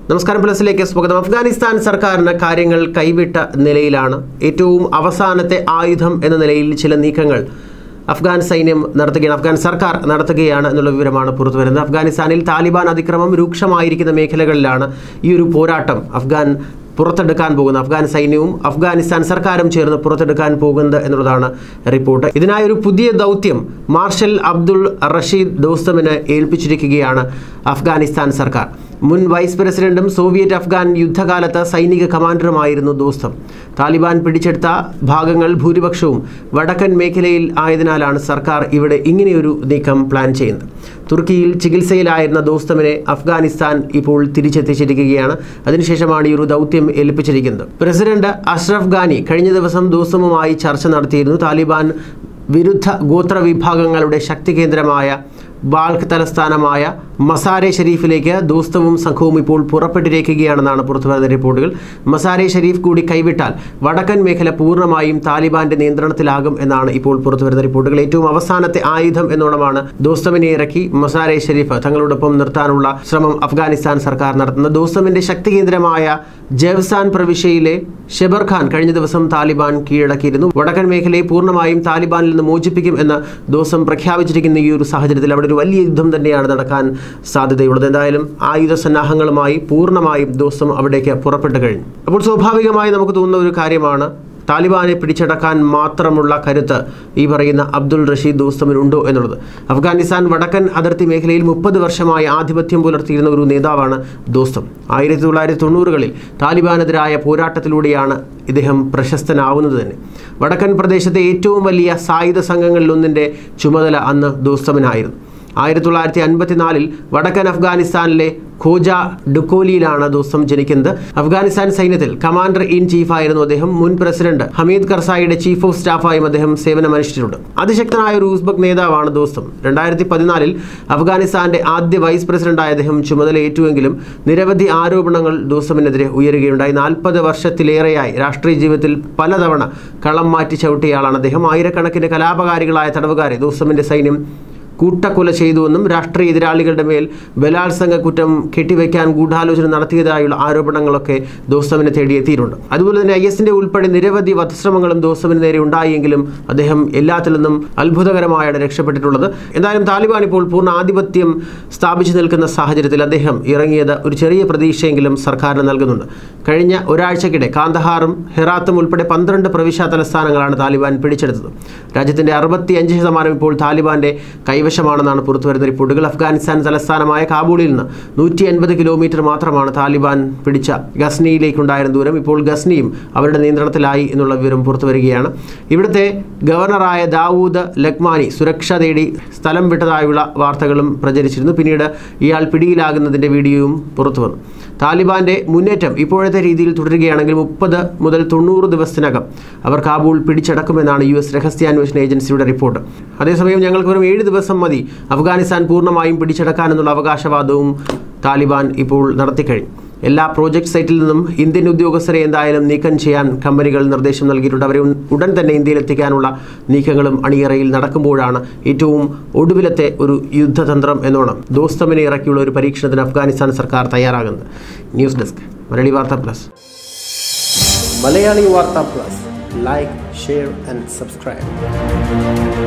നമസ്കാരം പ്ലസിലേക്ക് സ്വാഗതം അഫ്ഗാനിസ്ഥാൻ സർക്കാരിന് കാര്യങ്ങൾ കൈവിട്ട നിലയിലാണ് ഏറ്റവും അവസാനത്തെ ആയുധം എന്ന നിലയിൽ ചില നീക്കങ്ങൾ അഫ്ഗാൻ സൈന്യം നടത്തുകയാണ് അഫ്ഗാൻ സർക്കാർ നടത്തുകയാണ് എന്നുള്ള വിവരമാണ് പുറത്തുവരുന്നത് അഫ്ഗാനിസ്ഥാനിൽ താലിബാൻ അതിക്രമം രൂക്ഷമായിരിക്കുന്ന മേഖലകളിലാണ് ഈ ഒരു പോരാട്ടം അഫ്ഗാൻ പുറത്തെടുക്കാൻ പോകുന്നത് അഫ്ഗാൻ സൈന്യവും അഫ്ഗാനിസ്ഥാൻ സർക്കാരും ചേർന്ന് പുറത്തെടുക്കാൻ പോകുന്നത് എന്നുള്ളതാണ് റിപ്പോർട്ട് ഇതിനായി ഒരു പുതിയ ദൗത്യം മാർഷൽ അബ്ദുൾ റഷീദ് ദോസ്തമിന് ഏൽപ്പിച്ചിരിക്കുകയാണ് അഫ്ഗാനിസ്ഥാൻ സർക്കാർ മുൻ വൈസ് പ്രസിഡന്റും സോവിയറ്റ് അഫ്ഗാൻ യുദ്ധകാലത്ത് സൈനിക കമാൻഡറുമായിരുന്നു ദോസ്തം താലിബാൻ പിടിച്ചെടുത്ത ഭാഗങ്ങൾ ഭൂരിപക്ഷവും വടക്കൻ മേഖലയിൽ ആയതിനാലാണ് സർക്കാർ ഇവിടെ ഇങ്ങനെയൊരു നീക്കം പ്ലാൻ ചെയ്യുന്നത് തുർക്കിയിൽ ചികിത്സയിലായിരുന്ന ദോസ്തമിനെ അഫ്ഗാനിസ്ഥാൻ ഇപ്പോൾ തിരിച്ചെത്തിച്ചിരിക്കുകയാണ് അതിനുശേഷമാണ് ഈ ഒരു ദൗത്യം ഏൽപ്പിച്ചിരിക്കുന്നത് പ്രസിഡന്റ് അഷ്റഫ് ഖാനി കഴിഞ്ഞ ദിവസം ദോസ്തമുമായി ചർച്ച നടത്തിയിരുന്നു താലിബാൻ വിരുദ്ധ ഗോത്ര വിഭാഗങ്ങളുടെ ശക്തി കേന്ദ്രമായ ബാൾക്ക് തലസ്ഥാനമായ മസാരെ ഷെരീഫിലേക്ക് ദോസ്തവും സംഘവും ഇപ്പോൾ പുറപ്പെട്ടിരിക്കുകയാണെന്നാണ് പുറത്തുവരുന്ന റിപ്പോർട്ടുകൾ മസാരെ ഷെരീഫ് കൂടി കൈവിട്ടാൽ വടക്കൻ മേഖല പൂർണ്ണമായും താലിബാന്റെ നിയന്ത്രണത്തിലാകും എന്നാണ് ഇപ്പോൾ പുറത്തുവരുന്ന റിപ്പോർട്ടുകൾ ഏറ്റവും അവസാനത്തെ ആയുധം എന്നോണമാണ് ദോസ്തമിനെ ഇറക്കി മസാരെ ഷെരീഫ് തങ്ങളോടൊപ്പം നിർത്താനുള്ള ശ്രമം അഫ്ഗാനിസ്ഥാൻ സർക്കാർ നടത്തുന്നത് ദോസ്തമിന്റെ ശക്തി കേന്ദ്രമായ ജെവ്സാൻ പ്രവിശ്യയിലെ ഷെബർ ഖാൻ കഴിഞ്ഞ ദിവസം താലിബാൻ കീഴടക്കിയിരുന്നു വടക്കൻ മേഖലയെ പൂർണ്ണമായും താലിബാനിൽ നിന്ന് മോചിപ്പിക്കും എന്ന് ദോസം പ്രഖ്യാപിച്ചിരിക്കുന്ന ഈ ഒരു സാഹചര്യത്തിൽ അവിടെ ഒരു വലിയ യുദ്ധം തന്നെയാണ് നടക്കാൻ സാധ്യതയുള്ളത് എന്തായാലും ആയുധ സന്നാഹങ്ങളുമായി പൂർണ്ണമായും ദോസം അവിടേക്ക് പുറപ്പെട്ടു കഴിഞ്ഞു അപ്പോൾ സ്വാഭാവികമായി നമുക്ക് തോന്നുന്ന ഒരു കാര്യമാണ് താലിബാനെ പിടിച്ചടക്കാൻ മാത്രമുള്ള കരുത്ത് ഈ പറയുന്ന അബ്ദുൾ റഷീദ് ദോസ്തമിനുണ്ടോ എന്നുള്ളത് അഫ്ഗാനിസ്ഥാൻ വടക്കൻ അതിർത്തി മേഖലയിൽ മുപ്പത് വർഷമായി ആധിപത്യം പുലർത്തിയിരുന്ന ഒരു നേതാവാണ് ദോസ്തം ആയിരത്തി തൊള്ളായിരത്തി തൊണ്ണൂറുകളിൽ താലിബാനെതിരായ പോരാട്ടത്തിലൂടെയാണ് ഇദ്ദേഹം പ്രശസ്തനാവുന്നത് തന്നെ വടക്കൻ പ്രദേശത്തെ ഏറ്റവും വലിയ സായുധ സംഘങ്ങളിലൊന്നിൻ്റെ ചുമതല അന്ന് ദോസ്തമിനായിരുന്നു ആയിരത്തി തൊള്ളായിരത്തി അൻപത്തിനാലിൽ വടക്കൻ അഫ്ഗാനിസ്ഥാനിലെ ഖോജ ഡുക്കോലിയിലാണ് ദോസ്തം ജനിക്കുന്നത് അഫ്ഗാനിസ്ഥാൻ സൈന്യത്തിൽ കമാൻഡർ ഇൻ ചീഫായിരുന്നു അദ്ദേഹം മുൻ പ്രസിഡന്റ് ഹമീദ് കർസായിയുടെ ചീഫ് ഓഫ് സ്റ്റാഫായും അദ്ദേഹം സേവനമനുഷ്ഠിച്ചിട്ടുണ്ട് അതിശക്തനായ ഒരു ഉസ്ബക് നേതാവാണ് ദോസ്തം രണ്ടായിരത്തി പതിനാലിൽ അഫ്ഗാനിസ്ഥാന്റെ ആദ്യ വൈസ് പ്രസിഡന്റായ അദ്ദേഹം ചുമതലയേറ്റുവെങ്കിലും നിരവധി ആരോപണങ്ങൾ ദോസ്തമിനെതിരെ ഉയരുകയുണ്ടായി നാൽപ്പത് വർഷത്തിലേറെയായി രാഷ്ട്രീയ ജീവിതത്തിൽ പലതവണ കളം മാറ്റി ചവിട്ടിയയാളാണ് അദ്ദേഹം ആയിരക്കണക്കിന് കലാപകാരികളായ തടവുകാരെ ദോസ്തമിന്റെ സൈന്യം കൂട്ടക്കൊല ചെയ്തുവെന്നും രാഷ്ട്രീയ എതിരാളികളുടെ മേൽ ബലാത്സംഗ കുറ്റം കെട്ടിവെക്കാൻ ഗൂഢാലോചന നടത്തിയതായുള്ള ആരോപണങ്ങളൊക്കെ ദോസ്തമിനെ തേടിയെത്തിയിട്ടുണ്ട് അതുപോലെ തന്നെ ഐ എസിന്റെ ഉൾപ്പെടെ നിരവധി വധശ്രമങ്ങളും ദോസ്തമിന് നേരെ ഉണ്ടായെങ്കിലും അദ്ദേഹം എല്ലാത്തിൽ നിന്നും അത്ഭുതകരമായാണ് രക്ഷപ്പെട്ടിട്ടുള്ളത് എന്തായാലും താലിബാൻ ഇപ്പോൾ പൂർണ്ണ ആധിപത്യം സ്ഥാപിച്ചു നിൽക്കുന്ന സാഹചര്യത്തിൽ അദ്ദേഹം ഇറങ്ങിയത് ഒരു ചെറിയ പ്രതീക്ഷയെങ്കിലും സർക്കാരിന് നൽകുന്നുണ്ട് കഴിഞ്ഞ ഒരാഴ്ചക്കിടെ കാന്തഹാറും ഹെറാത്തും ഉൾപ്പെടെ പന്ത്രണ്ട് പ്രവിശ്യ തലസ്ഥാനങ്ങളാണ് താലിബാൻ പിടിച്ചെടുത്തത് രാജ്യത്തിന്റെ അറുപത്തിയഞ്ച് ശതമാനം ഇപ്പോൾ താലിബാന്റെ കൈവശമാണെന്നാണ് പുറത്തുവരുന്ന റിപ്പോർട്ടുകൾ അഫ്ഗാനിസ്ഥാൻ തലസ്ഥാനമായ കാബൂളിൽ നിന്ന് നൂറ്റി എൺപത് കിലോമീറ്റർ മാത്രമാണ് താലിബാൻ പിടിച്ച ഗസ്നിയിലേക്കുണ്ടായിരുന്ന ദൂരം ഇപ്പോൾ ഗസ്നിയും അവരുടെ നിയന്ത്രണത്തിലായി എന്നുള്ള വിവരം പുറത്തുവരികയാണ് ഇവിടുത്തെ ഗവർണറായ ദാവൂദ് ലക്മാനി സുരക്ഷ തേടി സ്ഥലം വിട്ടതായുള്ള വാർത്തകളും പ്രചരിച്ചിരുന്നു പിന്നീട് ഇയാൾ പിടിയിലാകുന്നതിൻ്റെ വീഡിയോയും പുറത്തു വന്നു താലിബാന്റെ മുന്നേറ്റം ഇപ്പോഴത്തെ രീതിയിൽ തുടരുകയാണെങ്കിൽ മുപ്പത് മുതൽ തൊണ്ണൂറ് ദിവസത്തിനകം അവർ കാബൂൾ പിടിച്ചടക്കുമെന്നാണ് യു എസ് രഹസ്യാന്വേഷണ ഏജൻസിയുടെ റിപ്പോർട്ട് അതേസമയം ഞങ്ങൾക്ക് വെറും ഏഴ് ദിവസം മതി അഫ്ഗാനിസ്ഥാൻ പൂർണ്ണമായും പിടിച്ചടക്കാനെന്നുള്ള അവകാശവാദവും താലിബാൻ ഇപ്പോൾ നടത്തിക്കഴിഞ്ഞു എല്ലാ പ്രോജക്ട് സൈറ്റിൽ നിന്നും ഇന്ത്യൻ ഉദ്യോഗസ്ഥരെ എന്തായാലും നീക്കം ചെയ്യാൻ കമ്പനികൾ നിർദ്ദേശം നൽകിയിട്ടുണ്ട് അവരെ ഉടൻ തന്നെ ഇന്ത്യയിൽ എത്തിക്കാനുള്ള നീക്കങ്ങളും അണിയറയിൽ നടക്കുമ്പോഴാണ് ഏറ്റവും ഒടുവിലത്തെ ഒരു യുദ്ധതന്ത്രം എന്നോണം ദോസ്തമിനെ ഇറക്കിയുള്ള ഒരു പരീക്ഷണത്തിന് അഫ്ഗാനിസ്ഥാൻ സർക്കാർ തയ്യാറാകുന്നത് ന്യൂസ് ഡെസ്ക് മലയാളി വാർത്ത പ്ലസ് മലയാളി വാർത്ത plus like share and subscribe